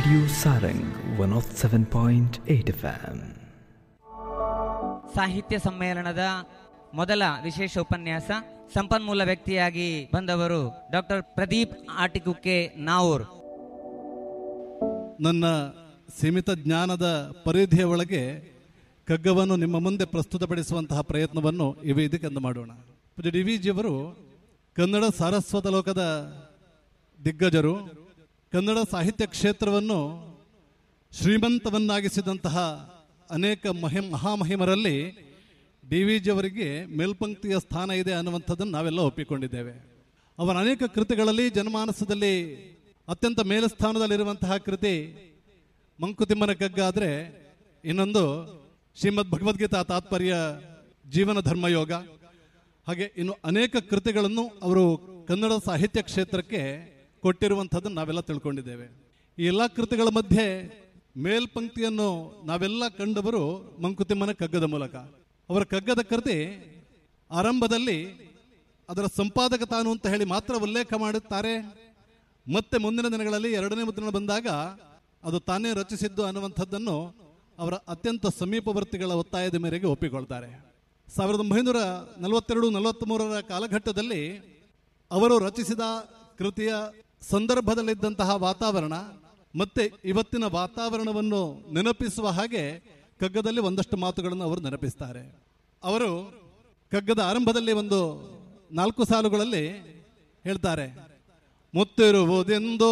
Radio Sarang 107.8 FM. ಸಾಹಿತ್ಯ ಸಮ್ಮೇಳನದ ಮೊದಲ ವಿಶೇಷ ಉಪನ್ಯಾಸ ಸಂಪನ್ಮೂಲ ವ್ಯಕ್ತಿಯಾಗಿ ಬಂದವರು ಡಾಕ್ಟರ್ ಪ್ರದೀಪ್ ಆಟಿಕುಕ್ಕೆ ನಾವೂರ್ ನನ್ನ ಸೀಮಿತ ಜ್ಞಾನದ ಪರಿಧಿಯ ಒಳಗೆ ಕಗ್ಗವನ್ನು ನಿಮ್ಮ ಮುಂದೆ ಪ್ರಸ್ತುತಪಡಿಸುವಂತಹ ಪ್ರಯತ್ನವನ್ನು ಈ ವೇದಿಕೆಂದು ಮಾಡೋಣ ಪೂಜ್ಯ ಡಿ ವಿ ಜಿಯವರು ಕನ್ನಡ ಸಾರಸ್ವತ ಲೋಕದ ದಿಗ್ಗಜರು ಕನ್ನಡ ಸಾಹಿತ್ಯ ಕ್ಷೇತ್ರವನ್ನು ಶ್ರೀಮಂತವನ್ನಾಗಿಸಿದಂತಹ ಅನೇಕ ಮಹಿಮ್ ಮಹಾಮಹಿಮರಲ್ಲಿ ಡಿ ವಿ ಜಿಯವರಿಗೆ ಮೇಲ್ಪಂಕ್ತಿಯ ಸ್ಥಾನ ಇದೆ ಅನ್ನುವಂಥದ್ದನ್ನು ನಾವೆಲ್ಲ ಒಪ್ಪಿಕೊಂಡಿದ್ದೇವೆ ಅವರ ಅನೇಕ ಕೃತಿಗಳಲ್ಲಿ ಜನಮಾನಸದಲ್ಲಿ ಅತ್ಯಂತ ಮೇಲಸ್ಥಾನದಲ್ಲಿರುವಂತಹ ಕೃತಿ ಮಂಕುತಿಮ್ಮನ ಕಗ್ಗ ಆದರೆ ಇನ್ನೊಂದು ಶ್ರೀಮದ್ ಭಗವದ್ಗೀತಾ ತಾತ್ಪರ್ಯ ಜೀವನ ಧರ್ಮಯೋಗ ಹಾಗೆ ಇನ್ನು ಅನೇಕ ಕೃತಿಗಳನ್ನು ಅವರು ಕನ್ನಡ ಸಾಹಿತ್ಯ ಕ್ಷೇತ್ರಕ್ಕೆ ಕೊಟ್ಟಿರುವಂಥದ್ದನ್ನು ನಾವೆಲ್ಲ ತಿಳ್ಕೊಂಡಿದ್ದೇವೆ ಈ ಎಲ್ಲ ಕೃತಿಗಳ ಮಧ್ಯೆ ಮೇಲ್ಪಂಕ್ತಿಯನ್ನು ನಾವೆಲ್ಲ ಕಂಡವರು ಮಂಕುತಿಮ್ಮನ ಕಗ್ಗದ ಮೂಲಕ ಅವರ ಕಗ್ಗದ ಕೃತಿ ಆರಂಭದಲ್ಲಿ ಅದರ ಸಂಪಾದಕ ತಾನು ಅಂತ ಹೇಳಿ ಮಾತ್ರ ಉಲ್ಲೇಖ ಮಾಡುತ್ತಾರೆ ಮತ್ತೆ ಮುಂದಿನ ದಿನಗಳಲ್ಲಿ ಎರಡನೇ ಮುದ್ರಣ ಬಂದಾಗ ಅದು ತಾನೇ ರಚಿಸಿದ್ದು ಅನ್ನುವಂಥದ್ದನ್ನು ಅವರ ಅತ್ಯಂತ ಸಮೀಪವರ್ತಿಗಳ ಒತ್ತಾಯದ ಮೇರೆಗೆ ಒಪ್ಪಿಕೊಳ್ತಾರೆ ಸಾವಿರದ ಒಂಬೈನೂರ ನಲವತ್ತೆರಡು ನಲವತ್ತ್ಮೂರರ ಕಾಲಘಟ್ಟದಲ್ಲಿ ಅವರು ರಚಿಸಿದ ಕೃತಿಯ ಸಂದರ್ಭದಲ್ಲಿದ್ದಂತಹ ವಾತಾವರಣ ಮತ್ತೆ ಇವತ್ತಿನ ವಾತಾವರಣವನ್ನು ನೆನಪಿಸುವ ಹಾಗೆ ಕಗ್ಗದಲ್ಲಿ ಒಂದಷ್ಟು ಮಾತುಗಳನ್ನು ಅವರು ನೆನಪಿಸ್ತಾರೆ ಅವರು ಕಗ್ಗದ ಆರಂಭದಲ್ಲಿ ಒಂದು ನಾಲ್ಕು ಸಾಲುಗಳಲ್ಲಿ ಹೇಳ್ತಾರೆ ಮುತ್ತಿರುವುದೆಂದು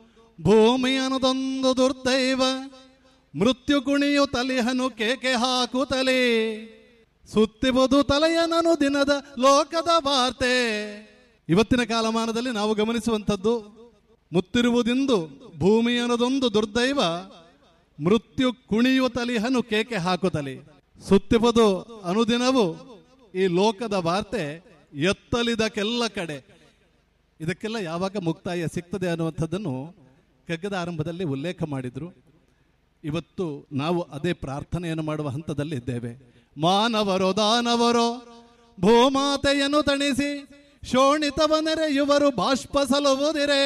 ಭೂಮಿಯನದೊಂದು ದುರ್ದೈವ ಮೃತ್ಯು ಕುಣಿಯು ತಲಿಹನು ಕೇಕೆ ಹಾಕುತ್ತಲೇ ಸುತ್ತಿಬೋದು ತಲೆಯನನು ದಿನದ ಲೋಕದ ವಾರ್ತೆ ಇವತ್ತಿನ ಕಾಲಮಾನದಲ್ಲಿ ನಾವು ಗಮನಿಸುವಂಥದ್ದು ಮುತ್ತಿರುವುದೆಂದು ಭೂಮಿಯನದೊಂದು ದುರ್ದೈವ ಮೃತ್ಯು ಕುಣಿಯುವ ತಲಿಹನು ಕೇಕೆ ಹಾಕುತ್ತಲೇ ಸುತ್ತಿಬೋದು ಅನುದಿನವು ಈ ಲೋಕದ ವಾರ್ತೆ ಎತ್ತಲಿದಕ್ಕೆಲ್ಲ ಕಡೆ ಇದಕ್ಕೆಲ್ಲ ಯಾವಾಗ ಮುಕ್ತಾಯ ಸಿಗ್ತದೆ ಅನ್ನುವಂಥದ್ದನ್ನು ಕಗ್ಗದ ಆರಂಭದಲ್ಲಿ ಉಲ್ಲೇಖ ಮಾಡಿದ್ರು ಇವತ್ತು ನಾವು ಅದೇ ಪ್ರಾರ್ಥನೆಯನ್ನು ಮಾಡುವ ಹಂತದಲ್ಲಿ ಇದ್ದೇವೆ ಮಾನವರೋ ದಾನವರೋ ಭೂಮಾತೆಯನ್ನು ತಣಿಸಿ ಶೋಣಿತವ ನೆರೆಯುವರು ಬಾಷ್ಪ ಸಲುವುದಿರೆ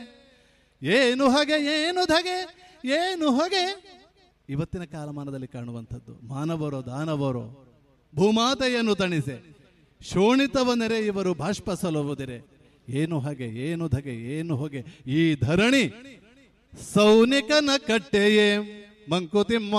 ಏನು ಹಗೆ ಏನು ಧಗೆ ಏನು ಹೊಗೆ ಇವತ್ತಿನ ಕಾಲಮಾನದಲ್ಲಿ ಕಾಣುವಂಥದ್ದು ಮಾನವರೋ ದಾನವರೋ ಭೂಮಾತೆಯನ್ನು ತಣಿಸೆ ಶೋಣಿತವ ನೆರೆಯುವರು ಬಾಷ್ಪ ಸಲುವುದಿರೆ ಏನು ಹಾಗೆ ಏನು ಧಗೆ ಏನು ಹೊಗೆ ಈ ಧರಣಿ ಸೌನಿಕನ ಕಟ್ಟೆಯೇ ಮಂಕುತಿಮ್ಮ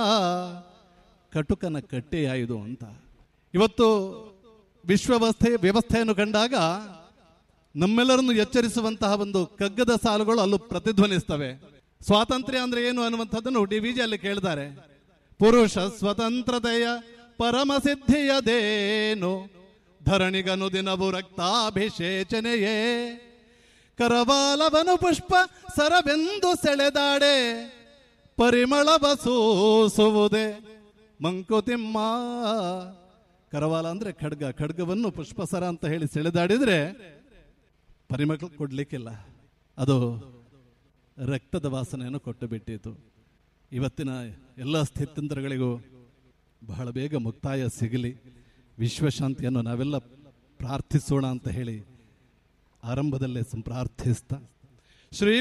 ಕಟುಕನ ಕಟ್ಟೆಯಾಯುದು ಅಂತ ಇವತ್ತು ವಿಶ್ವವಸ್ಥೆ ವ್ಯವಸ್ಥೆಯನ್ನು ಕಂಡಾಗ ನಮ್ಮೆಲ್ಲರನ್ನು ಎಚ್ಚರಿಸುವಂತಹ ಒಂದು ಕಗ್ಗದ ಸಾಲುಗಳು ಅಲ್ಲೂ ಪ್ರತಿಧ್ವನಿಸ್ತವೆ ಸ್ವಾತಂತ್ರ್ಯ ಅಂದ್ರೆ ಏನು ಅನ್ನುವಂಥದ್ದನ್ನು ಡಿ ವಿಜಿ ಅಲ್ಲಿ ಕೇಳಿದ್ದಾರೆ ಪುರುಷ ಸ್ವತಂತ್ರತೆಯ ಪರಮ ಸಿದ್ಧಿಯದೇನು ಧರಣಿಗನು ದಿನವು ರಕ್ತಾಭಿಷೇಚನೆಯೇ ಕರವಾಲವನು ಪುಷ್ಪ ಸರವೆಂದು ಸೆಳೆದಾಡೆ ಪರಿಮಳವ ಸೂಸುವುದೇ ಮಂಕುತಿಮ್ಮ ಕರವಾಲ ಅಂದ್ರೆ ಖಡ್ಗ ಖಡ್ಗವನ್ನು ಪುಷ್ಪಸರ ಅಂತ ಹೇಳಿ ಸೆಳೆದಾಡಿದ್ರೆ ಪರಿಮಳ ಕೊಡ್ಲಿಕ್ಕಿಲ್ಲ ಅದು ರಕ್ತದ ವಾಸನೆಯನ್ನು ಕೊಟ್ಟು ಬಿಟ್ಟಿತು ಇವತ್ತಿನ ಎಲ್ಲ ಸ್ಥಿತ್ಯಂತರಗಳಿಗೂ ಬಹಳ ಬೇಗ ಮುಕ್ತಾಯ ಸಿಗಲಿ ವಿಶ್ವಶಾಂತಿಯನ್ನು ನಾವೆಲ್ಲ ಪ್ರಾರ್ಥಿಸೋಣ ಅಂತ ಹೇಳಿ ಆರಂಭದಲ್ಲೇ ಸಂಪ್ರಾರ್ಥಿಸ್ತಾ ಶ್ರೀ